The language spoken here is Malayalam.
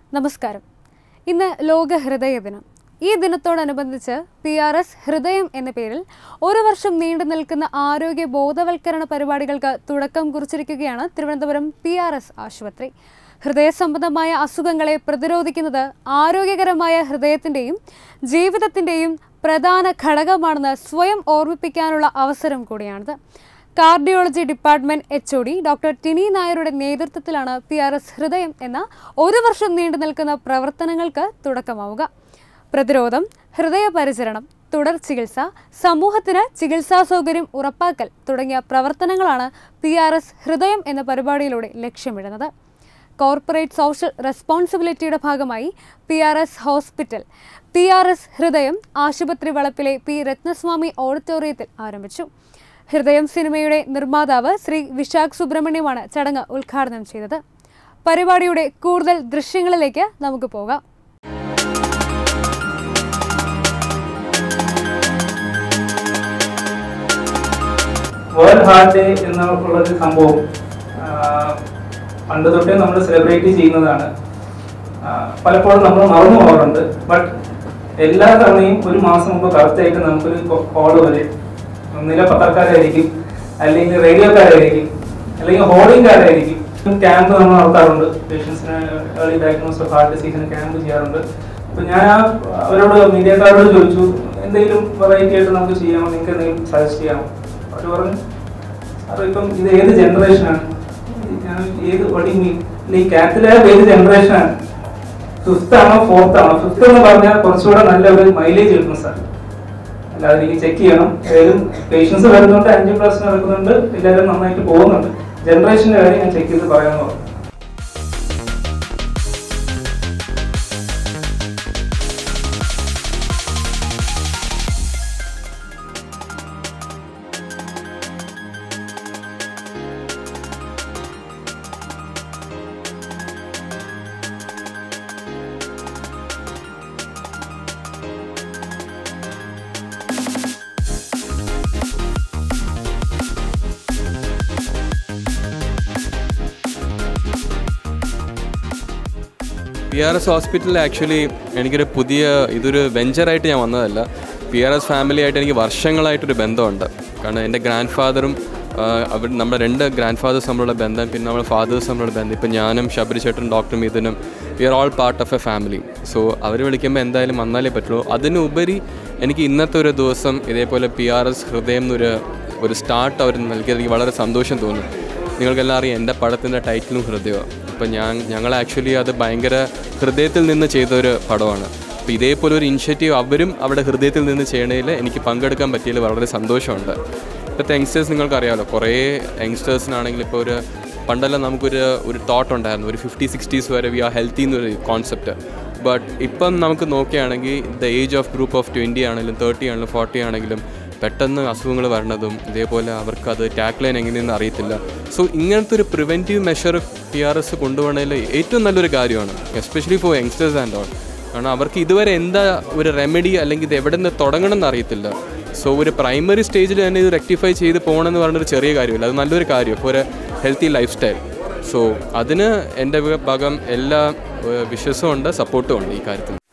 നമസ്കാരം ഇന്ന് ലോക ഹൃദയ ദിനം ഈ ദിനത്തോടനുബന്ധിച്ച് പി ആർ എസ് ഹൃദയം എന്ന പേരിൽ ഒരു വർഷം നീണ്ടു നിൽക്കുന്ന ആരോഗ്യ ബോധവൽക്കരണ പരിപാടികൾക്ക് തുടക്കം കുറിച്ചിരിക്കുകയാണ് തിരുവനന്തപുരം പി ആർ എസ് ആശുപത്രി ഹൃദയ സംബന്ധമായ അസുഖങ്ങളെ പ്രതിരോധിക്കുന്നത് ആരോഗ്യകരമായ ഹൃദയത്തിൻ്റെയും ജീവിതത്തിൻ്റെയും പ്രധാന ഘടകമാണെന്ന് സ്വയം ഓർമ്മിപ്പിക്കാനുള്ള അവസരം കൂടിയാണിത് cardiology department H O D doctor Tini നായരുടെ നേതൃത്വത്തിലാണ് പി ആർ എസ് ഹൃദയം എന്ന ഒരു വർഷം നീണ്ടു നിൽക്കുന്ന പ്രവർത്തനങ്ങൾക്ക് തുടക്കമാവുക പ്രതിരോധം ഹൃദയപരിചരണം തുടർ ചികിത്സ സമൂഹത്തിന് ചികിത്സാ സൗകര്യം ഉറപ്പാക്കൽ തുടങ്ങിയ പ്രവർത്തനങ്ങളാണ് പി ആർ എസ് ഹൃദയം എന്ന പരിപാടിയിലൂടെ ലക്ഷ്യമിടുന്നത് കോർപ്പറേറ്റ് സോഷ്യൽ റെസ്പോൺസിബിലിറ്റിയുടെ ഭാഗമായി P R S hospital P R S ഹൃദയം ആശുപത്രി വളപ്പിലെ പി രത്നസ്വാമി ഓഡിറ്റോറിയത്തിൽ ആരംഭിച്ചു ഹൃദയം സിനിമയുടെ നിർമ്മാതാവ് ശ്രീ വിശാഖ് സുബ്രഹ്മണ്യമാണ് ചടങ്ങ് ഉദ്ഘാടനം ചെയ്തത് പരിപാടിയുടെ കൂടുതൽ ദൃശ്യങ്ങളിലേക്ക് നമുക്ക് പോകാം വേൾഡ് ഹാർട്ട് ഡേ എന്നുള്ളൊരു സംഭവം ആ, പണ്ട് തൊട്ടേ നമ്മൾ സെലിബ്രേറ്റ് ചെയ്യുന്നതാണ് ആ, പലപ്പോഴും നമ്മൾ മറന്നു പോകാറുണ്ട് ബട്ട് എല്ലാ തവണയും ഒരു മാസം മുമ്പ് കറക്റ്റായിട്ട് നമുക്കൊരു കോള് വരും ഒന്നിലെ പത്രക്കാരായിരിക്കും അല്ലെങ്കിൽ റേഡിയോക്കാരായിരിക്കും അല്ലെങ്കിൽ ഹോർഡിംഗുകാരായിരിക്കും ക്യാമ്പ് നമ്മൾ നടത്താറുണ്ട് പേഷ്യൻസിന് ഏർലി ഡയഗ്നോസ് ഓഫ് ഹാർട്ട് ഡിസീസിന് ക്യാമ്പ് ചെയ്യാറുണ്ട് അപ്പൊ ഞാൻ ആ അവരോട് മീഡിയക്കാരോട് ചോദിച്ചു എന്തെങ്കിലും വെറൈറ്റി ആയിട്ട് നമുക്ക് ചെയ്യാമോ നിങ്ങൾക്ക് എന്തെങ്കിലും സജസ്റ്റ് ചെയ്യാമോ അവർ പറഞ്ഞു സാർ ഇപ്പം ഇത് ഏത് ജനറേഷനാണ് ഞാൻ ഏത് ഒടിങ്ങി ഈ കാത്തലാബ് ഏത് ജനറേഷനാണ് ഫിഫ്ത്ത് ആണോ ഫോർത്ത് ആണോ ഫിഫ്ത്ത് എന്ന് പറഞ്ഞാൽ കുറച്ചുകൂടെ നല്ല ഒരു മൈലേജ് കിട്ടും സാർ അല്ലാതെ എനിക്ക് ചെക്ക് ചെയ്യണം ഏതും പേഷ്യൻസ് വരുന്നുണ്ട് അഞ്ച് പ്ലസ് നടക്കുന്നുണ്ട് എല്ലാവരും നന്നായിട്ട് പോകുന്നുണ്ട് ജനറേഷൻ്റെ കാര്യം ഞാൻ ചെക്ക് ചെയ്ത് പറയാമെന്ന് പറഞ്ഞു പി ആർ എസ് ഹോസ്പിറ്റലിൽ ആക്ച്വലി എനിക്കൊരു പുതിയ ഇതൊരു വെഞ്ചറായിട്ട് ഞാൻ വന്നതല്ല പി ആർ എസ് ഫാമിലി ആയിട്ട് എനിക്ക് വർഷങ്ങളായിട്ടൊരു ബന്ധമുണ്ട് കാരണം എൻ്റെ ഗ്രാൻഡ് ഫാദറും അവർ നമ്മുടെ രണ്ട് ഗ്രാൻഡ് ഫാദേഴ്സ് തമ്മിലുള്ള ബന്ധം പിന്നെ നമ്മുടെ ഫാദേഴ്സ് തമ്മിലുള്ള ബന്ധം ഇപ്പം ഞാനും ശബരി ചേട്ടനും ഡോക്ടർ മിഥുനും we are all part of a family so അവർ വിളിക്കുമ്പോൾ എന്തായാലും വന്നാലേ പറ്റുള്ളൂ അതിനുപരി എനിക്ക് ഇന്നത്തെ ഒരു ദിവസം ഇതേപോലെ പി ആർ എസ് ഹൃദയം എന്നൊരു ഒരു സ്റ്റാർട്ട് അവർ നൽകിയത് എനിക്ക് വളരെ സന്തോഷം തോന്നി നിങ്ങൾക്കെല്ലാം അറിയാം എൻ്റെ പടത്തിൻ്റെ ടൈറ്റിലും ഹൃദയമാണ് അപ്പം ഞാൻ ഞങ്ങൾ ആക്ച്വലി അത് ഭയങ്കര ഹൃദയത്തിൽ നിന്ന് ചെയ്ത ഒരു പടമാണ് അപ്പോൾ ഇതേപോലെ ഒരു ഇനിഷ്യേറ്റീവ് അവരും അവിടെ ഹൃദയത്തിൽ നിന്ന് ചെയ്യണതിൽ എനിക്ക് പങ്കെടുക്കാൻ പറ്റിയതിൽ വളരെ സന്തോഷമുണ്ട് ഇപ്പോഴത്തെ യങ്സ്റ്റേഴ്സ് നിങ്ങൾക്കറിയാമല്ലോ കുറേ യങ്സ്റ്റേഴ്സിനാണെങ്കിൽ ഇപ്പോൾ ഒരു പണ്ടെല്ലാം നമുക്കൊരു ഒരു തോട്ട് ഉണ്ടായിരുന്നു ഒരു ഫിഫ്റ്റി സിക്സ്റ്റീസ് വരെ വി ആർ ഹെൽത്തി എന്നൊരു കോൺസെപ്റ്റ് ബട്ട് ഇപ്പം നമുക്ക് നോക്കുകയാണെങ്കിൽ the age of group of twenty ആണെങ്കിലും തേർട്ടി ആണെങ്കിലും ഫോർട്ടി ആണെങ്കിലും പെട്ടെന്ന് അസുഖങ്ങൾ വരണതും ഇതേപോലെ അവർക്ക് അത് ടാക്ക് ലൈൻ എങ്ങനെയെന്ന് അറിയത്തില്ല സോ ഇങ്ങനത്തെ ഒരു preventive measure P R S കൊണ്ടുപോകണതിൽ ഏറ്റവും നല്ലൊരു കാര്യമാണ് especially for youngsters and all കാരണം അവർക്ക് ഇതുവരെ എന്താ ഒരു റെമഡി അല്ലെങ്കിൽ ഇത് എവിടെ നിന്ന് തുടങ്ങണം എന്ന് അറിയത്തില്ല സോ ഒരു പ്രൈമറി സ്റ്റേജിൽ തന്നെ ഇത് റെക്ടിഫൈ ചെയ്ത് പോകണമെന്ന് പറഞ്ഞൊരു ചെറിയ കാര്യമില്ല അത് നല്ലൊരു കാര്യം for a healthy lifestyle so അതിന് എൻ്റെ ഭാഗം എല്ലാ വിശ്വാസവും ഉണ്ട് സപ്പോർട്ടും ഉണ്ട് ഈ കാര്യത്തിൽ